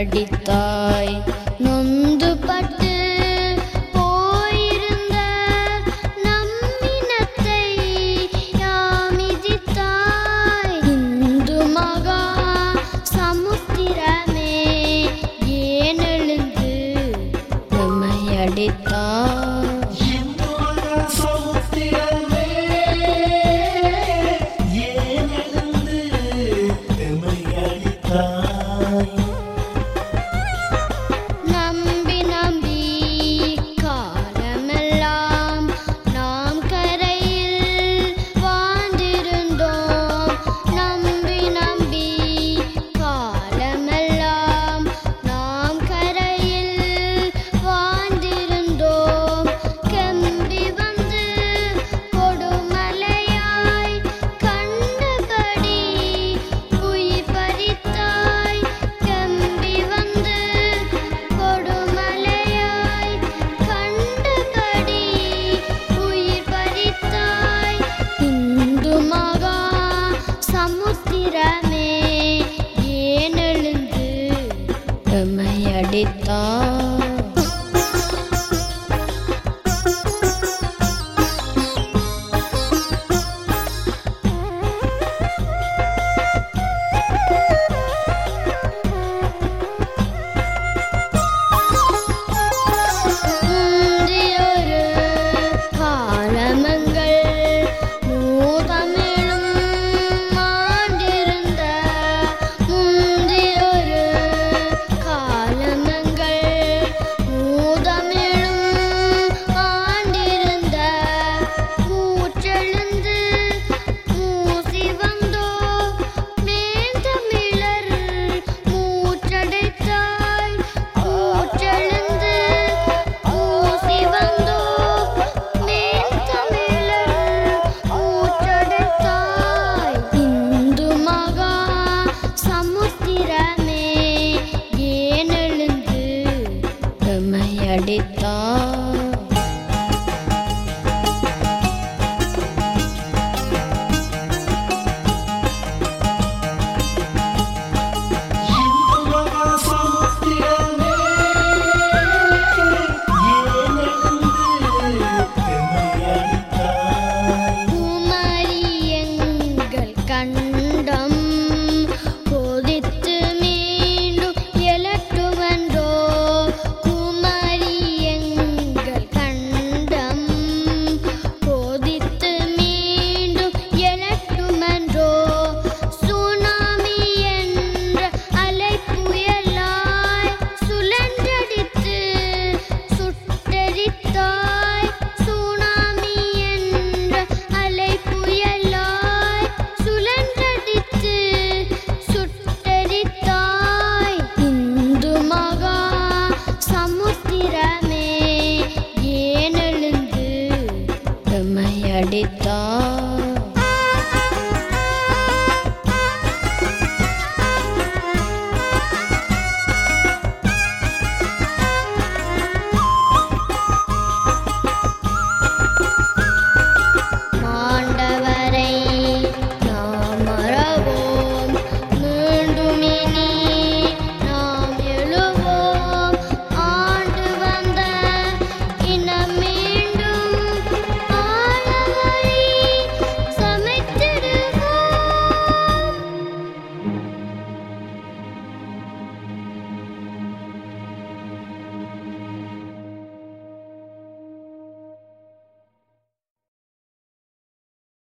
அடித்தாய் நொந்து பட்டு போயிருந்த நம்மினத்தை யாமிதித்தாய் இந்து மகா சமுத்திரமே ஏன் எழுந்து நம்மை அடித்தாய் இந்து மகா சமுத்திரமே, ஏன் எழுந்து எம்மை அடித்தாய்? நம்பி நம்பி காலமெல்லாம் நாம் கரையில் வாழ்ந்திருந்தோம் நம்பி நம்பி காலமெல்லாம் நாம் கரையில் வாழ்ந்திருந்தோம் கம்பி வந்து கொடுமலையாய் கண்டபடி உயிர் பறித்தாய் கம்பி வந்து கொடுமலையாய் கண்டபடி உயிர் பறித்தாய் இந்து மகா சமுத்திரமே ஏன் எழுந்து எம்மை அடித்தாய் முந்தியொரு காலமங்கள் மூதமிழும் ஆண்டிருந்த முந்தியொரு காலமங்கள் மூதமிழும் ஆண்டிருந்த மூச்செழுந்து மூசி வந்தோ மேந்தமிழர் மூச்சடைத்தாய் மூச்செழுந்து மூசி வந்தோ மேந்தமிழர் மூச்சடைத்தாய் இந்து மகா சமுத்திரமே ஏன் எழுந்து எம்மை அடித்தாய்